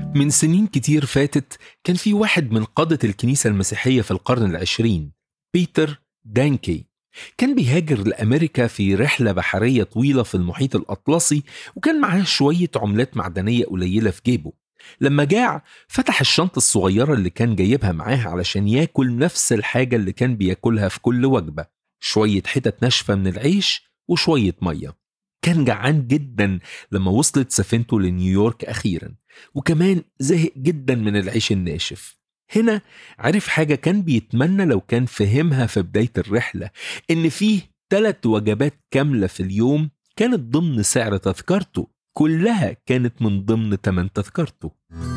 من سنين كتير فاتت كان في واحد من قادة الكنيسة المسيحية في القرن العشرين بيتر دانكي كان بيهاجر لأمريكا في رحلة بحرية طويلة في المحيط الأطلسي وكان معاه شوية عملات معدنية قليلة في جيبه لما جاع فتح الشنطة الصغيرة اللي كان جايبها معاه علشان ياكل نفس الحاجة اللي كان بياكلها في كل وجبة شوية حتت ناشفة من العيش وشوية مية كان جعان جدا لما وصلت سفينته لنيويورك أخيرا وكمان زهق جدا من العيش الناشف هنا عرف حاجة كان بيتمنى لو كان فهمها في بداية الرحلة إن فيه ثلاث وجبات كاملة في اليوم كانت ضمن سعر تذكرته كلها كانت من ضمن تمن تذكرته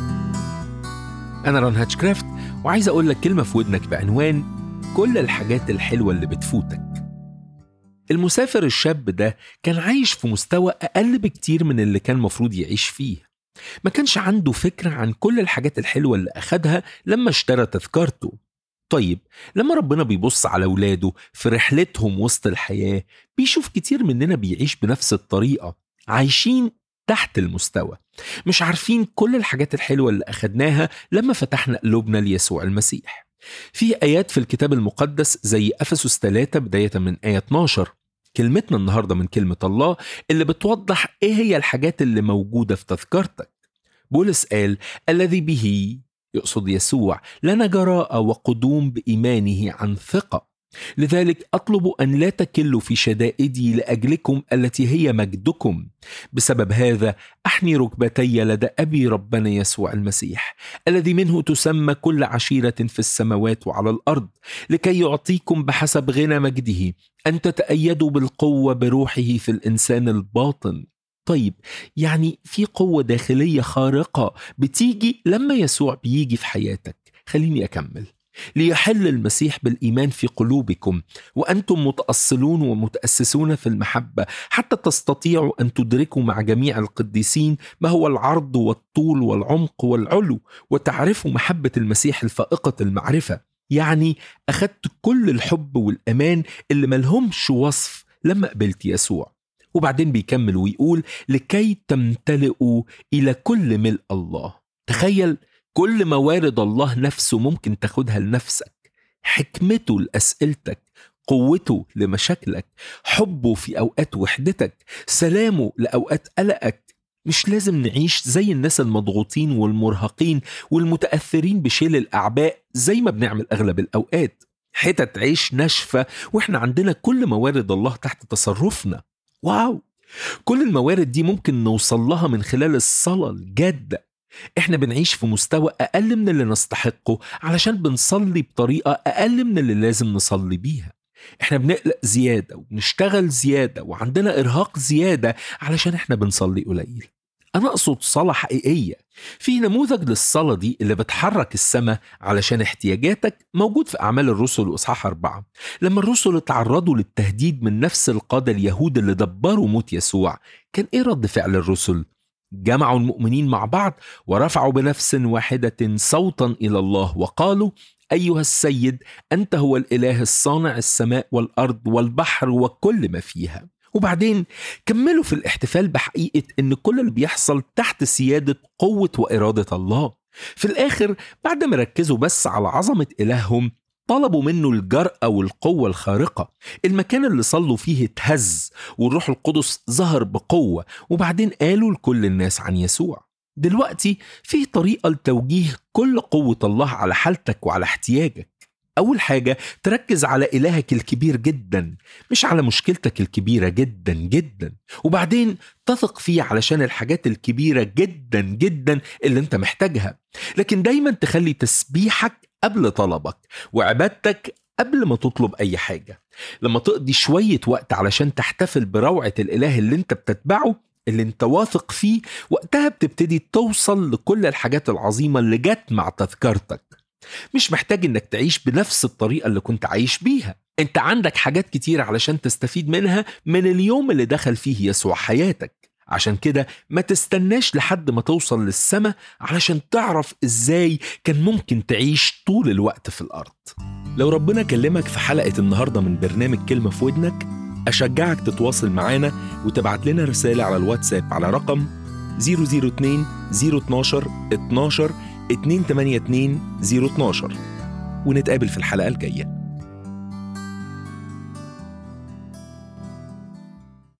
أنا ران هاتشكرافت وعايز أقول لك كلمة في ودنك بعنوان كل الحاجات الحلوة اللي بتفوتك المسافر الشاب ده كان عايش في مستوى أقل بكتير من اللي كان مفروض يعيش فيه ما كانش عنده فكرة عن كل الحاجات الحلوة اللي أخدها لما اشترى تذكرته طيب لما ربنا بيبص على ولاده في رحلتهم وسط الحياة بيشوف كتير مننا بيعيش بنفس الطريقة عايشين تحت المستوى مش عارفين كل الحاجات الحلوة اللي أخدناها لما فتحنا قلوبنا ليسوع المسيح في آيات في الكتاب المقدس زي أفسس 3 بداية من آية 12 كلمتنا النهاردة من كلمة الله اللي بتوضح إيه هي الحاجات اللي موجودة في تذكرتك بولس قال الذي به يقصد يسوع لنا جراءة وقدوم بإيمانه عن ثقة لذلك اطلب ان لا تكلوا في شدائدي لاجلكم التي هي مجدكم بسبب هذا احني ركبتي لدى ابي ربنا يسوع المسيح الذي منه تسمى كل عشيره في السماوات وعلى الارض لكي يعطيكم بحسب غنى مجده ان تتايدوا بالقوه بروحه في الانسان الباطن طيب يعني في قوه داخليه خارقه بتيجي لما يسوع بيجي في حياتك خليني اكمل ليحل المسيح بالايمان في قلوبكم وانتم متاصلون ومتاسسون في المحبه حتى تستطيعوا ان تدركوا مع جميع القديسين ما هو العرض والطول والعمق والعلو وتعرفوا محبه المسيح الفائقه المعرفه يعني اخذت كل الحب والامان اللي ملهمش وصف لما قبلت يسوع وبعدين بيكمل ويقول لكي تمتلئوا الى كل ملء الله تخيل كل موارد الله نفسه ممكن تاخدها لنفسك حكمته لأسئلتك قوته لمشاكلك حبه في أوقات وحدتك سلامه لأوقات قلقك مش لازم نعيش زي الناس المضغوطين والمرهقين والمتأثرين بشيل الأعباء زي ما بنعمل أغلب الأوقات حتت عيش ناشفة وإحنا عندنا كل موارد الله تحت تصرفنا واو كل الموارد دي ممكن نوصل لها من خلال الصلاة الجادة احنا بنعيش في مستوى اقل من اللي نستحقه علشان بنصلي بطريقه اقل من اللي لازم نصلي بيها احنا بنقلق زياده وبنشتغل زياده وعندنا ارهاق زياده علشان احنا بنصلي قليل انا اقصد صلاه حقيقيه في نموذج للصلاة دي اللي بتحرك السماء علشان احتياجاتك موجود في أعمال الرسل إصحاح أربعة لما الرسل اتعرضوا للتهديد من نفس القادة اليهود اللي دبروا موت يسوع كان إيه رد فعل الرسل؟ جمعوا المؤمنين مع بعض ورفعوا بنفس واحدة صوتا إلى الله وقالوا أيها السيد أنت هو الإله الصانع السماء والأرض والبحر وكل ما فيها وبعدين كملوا في الاحتفال بحقيقة أن كل اللي بيحصل تحت سيادة قوة وإرادة الله في الآخر بعد ما ركزوا بس على عظمة إلههم طلبوا منه الجرأة والقوة الخارقة المكان اللي صلوا فيه اتهز والروح القدس ظهر بقوة وبعدين قالوا لكل الناس عن يسوع دلوقتي في طريقة لتوجيه كل قوة الله على حالتك وعلى احتياجك أول حاجة تركز على إلهك الكبير جدا مش على مشكلتك الكبيرة جدا جدا وبعدين تثق فيه علشان الحاجات الكبيرة جدا جدا اللي انت محتاجها لكن دايما تخلي تسبيحك قبل طلبك وعبادتك قبل ما تطلب أي حاجة لما تقضي شوية وقت علشان تحتفل بروعة الإله اللي انت بتتبعه اللي انت واثق فيه وقتها بتبتدي توصل لكل الحاجات العظيمة اللي جت مع تذكرتك مش محتاج انك تعيش بنفس الطريقة اللي كنت عايش بيها انت عندك حاجات كتير علشان تستفيد منها من اليوم اللي دخل فيه يسوع حياتك عشان كده ما تستناش لحد ما توصل للسماء علشان تعرف ازاي كان ممكن تعيش طول الوقت في الارض لو ربنا كلمك في حلقة النهاردة من برنامج كلمة في ودنك أشجعك تتواصل معانا وتبعت لنا رسالة على الواتساب على رقم 002 012 12 282 012 ونتقابل في الحلقة الجاية